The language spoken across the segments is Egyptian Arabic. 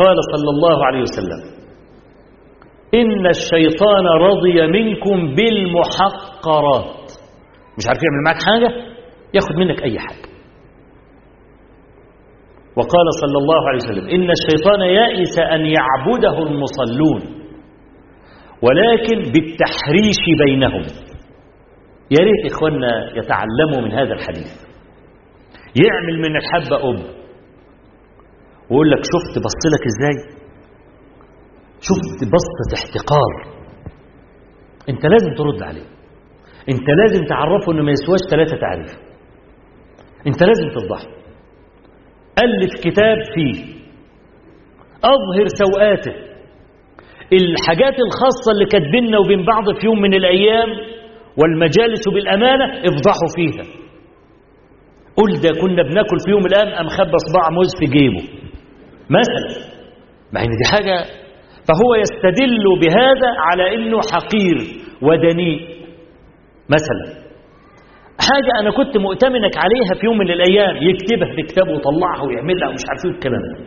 قال صلى الله عليه وسلم إن الشيطان رضي منكم بالمحقرات مش عارف يعمل معاك حاجة ياخد منك أي حاجة وقال صلى الله عليه وسلم إن الشيطان يائس أن يعبده المصلون ولكن بالتحريش بينهم يا ريت إخواننا يتعلموا من هذا الحديث يعمل من الحبة أب ويقول لك شفت بص لك ازاي شفت بصة احتقار انت لازم ترد عليه انت لازم تعرفه انه ما يسواش ثلاثة تعريف انت لازم تفضحه ألف كتاب فيه أظهر سوءاته الحاجات الخاصة اللي كانت بيننا وبين بعض في يوم من الأيام والمجالس بالأمانة افضحوا فيها قل ده كنا بناكل في يوم الآن أم خبى صباع موز في جيبه مثلا مع ان دي حاجة فهو يستدل بهذا على انه حقير ودنيء مثلا حاجة أنا كنت مؤتمنك عليها في يوم من الأيام يكتبها في كتابه ويطلعها ويعملها ومش عارف ايه الكلام ده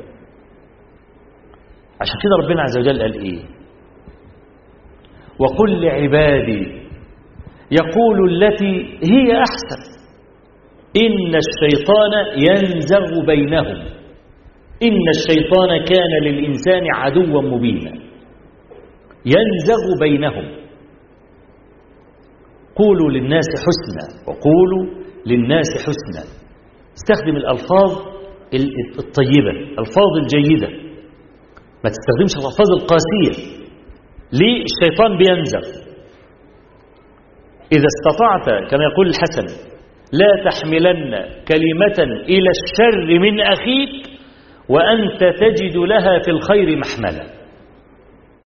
عشان كده ربنا عز وجل قال إيه وقل لعبادي يقول التي هي أحسن إن الشيطان ينزغ بينهم إن الشيطان كان للإنسان عدوا مبينا ينزغ بينهم قولوا للناس حسنا وقولوا للناس حسنا استخدم الألفاظ الطيبة الألفاظ الجيدة ما تستخدمش الألفاظ القاسية ليه الشيطان بينزغ إذا استطعت كما يقول الحسن لا تحملن كلمة إلى الشر من أخيك وأنت تجد لها في الخير محملا